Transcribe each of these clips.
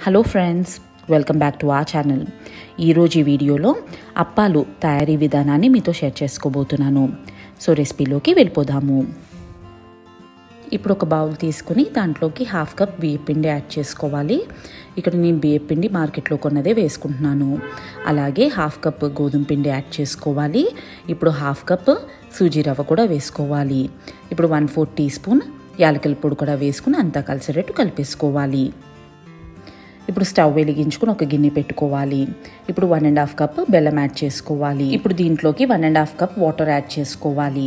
hello friends welcome back to ఆ channel ఈరోజు ఈ వీడియోలో అప్పాలు తయారీ విధానాన్ని మీతో షేర్ చేసుకోబోతున్నాను సో రెసిపీలోకి వెళ్ళిపోదాము ఇప్పుడు ఒక బౌల్ తీసుకుని దాంట్లోకి హాఫ్ కప్ బియ్యపిండి యాడ్ చేసుకోవాలి ఇక్కడ నేను బియ్యపిండి మార్కెట్లో కొన్నదే వేసుకుంటున్నాను అలాగే హాఫ్ కప్ గోధుమ పిండి యాడ్ చేసుకోవాలి ఇప్పుడు హాఫ్ కప్ సూజీ రవ్వ కూడా వేసుకోవాలి ఇప్పుడు వన్ ఫోర్ టీ స్పూన్ యాలకల పొడి కూడా వేసుకుని అంతా కలిసేటట్టు కలిపేసుకోవాలి ఇప్పుడు స్టవ్ వెలిగించుకుని ఒక గిన్నె పెట్టుకోవాలి ఇప్పుడు వన్ అండ్ హాఫ్ కప్ బెల్లం యాడ్ చేసుకోవాలి ఇప్పుడు దీంట్లోకి one and half cup water add చేసుకోవాలి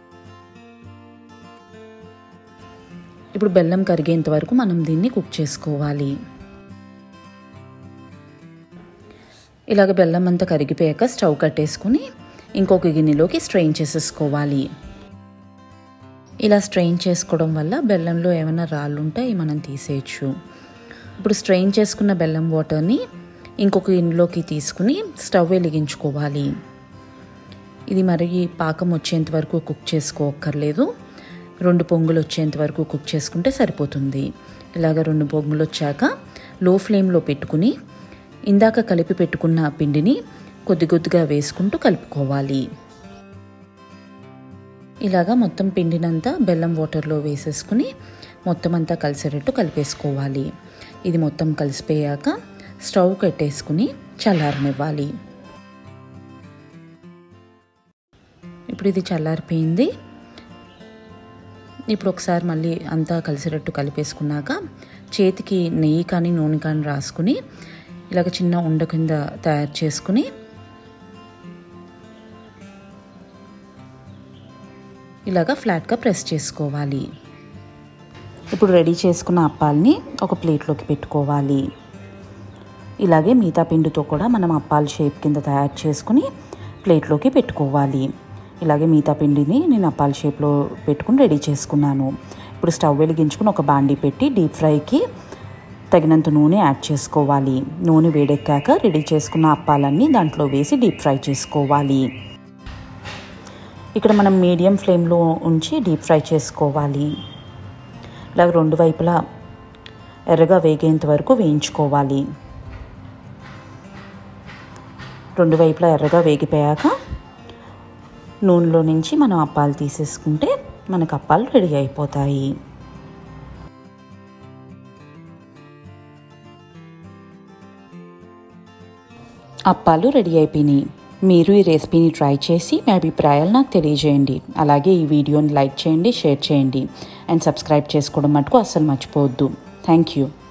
ఇప్పుడు బెల్లం కరిగేంత వరకు మనం దీన్ని కుక్ చేసుకోవాలి ఇలాగ బెల్లం అంతా కరిగిపోయాక స్టవ్ కట్టేసుకుని ఇంకొక గిన్నెలోకి స్ట్రెయిన్ చేసేసుకోవాలి ఇలా స్ట్రెయిన్ చేసుకోవడం వల్ల బెల్లంలో ఏమైనా రాళ్ళు ఉంటే అవి మనం తీసేయచ్చు ఇప్పుడు స్ట్రెయిన్ చేసుకున్న బెల్లం వాటర్ని ఇంకొక గిన్నెలోకి తీసుకుని స్టవ్ వెలిగించుకోవాలి ఇది మరి పాకం వచ్చేంత వరకు కుక్ చేసుకోక్కర్లేదు రెండు పొంగులు వచ్చేంత వరకు కుక్ చేసుకుంటే సరిపోతుంది ఇలాగ రెండు పొంగులు వచ్చాక లో ఫ్లేమ్లో పెట్టుకుని ఇందాక కలిపి పెట్టుకున్న పిండిని కొద్ది కొద్దిగా వేసుకుంటూ కలుపుకోవాలి ఇలాగా మొత్తం పిండినంతా బెల్లం వాటర్లో వేసేసుకుని మొత్తం అంతా కలిసేటట్టు కలిపేసుకోవాలి ఇది మొత్తం కలిసిపోయాక స్టవ్ కట్టేసుకుని చల్లారనివ్వాలి ఇప్పుడు ఇది చల్లారిపోయింది ఇప్పుడు ఒకసారి మళ్ళీ అంతా కలిసేటట్టు కలిపేసుకున్నాక చేతికి నెయ్యి కానీ నూనె కానీ రాసుకుని ఇలాగ చిన్న ఉండ కింద తయారు చేసుకుని ఇలాగ ఫ్లాట్గా ప్రెస్ చేసుకోవాలి ఇప్పుడు రెడీ చేసుకున్న అప్పాలని ఒక ప్లేట్లోకి పెట్టుకోవాలి ఇలాగే మిగతా పిండితో కూడా మనం అప్పాల షేప్ కింద తయారు చేసుకుని ప్లేట్లోకి పెట్టుకోవాలి ఇలాగే మిగతా పిండిని నేను అప్పాల షేప్లో పెట్టుకుని రెడీ చేసుకున్నాను ఇప్పుడు స్టవ్ వెలిగించుకుని ఒక బాండీ పెట్టి డీప్ ఫ్రైకి తగినంత నూనె యాడ్ చేసుకోవాలి నూనె వేడెక్కాక రెడీ చేసుకున్న అప్పాలన్నీ దాంట్లో వేసి డీప్ ఫ్రై చేసుకోవాలి ఇక్కడ మనం మీడియం ఫ్లేమ్లో ఉంచి డీప్ ఫ్రై చేసుకోవాలి ఇలా రెండు వైపులా ఎర్రగా వేగేంత వరకు వేయించుకోవాలి రెండు వైపులా ఎర్రగా వేగిపోయాక నూనెలో నుంచి మనం అప్పాలు తీసేసుకుంటే మనకు అప్పాలు రెడీ అయిపోతాయి అప్పాలు రెడీ అయిపోయినాయి మీరు ఈ రెసిపీని ట్రై చేసి మీ అభిప్రాయాలు నాకు తెలియజేయండి అలాగే ఈ వీడియోని లైక్ చేయండి షేర్ చేయండి అండ్ సబ్స్క్రైబ్ చేసుకోవడం మటుకు అస్సలు మర్చిపోవద్దు థ్యాంక్ యూ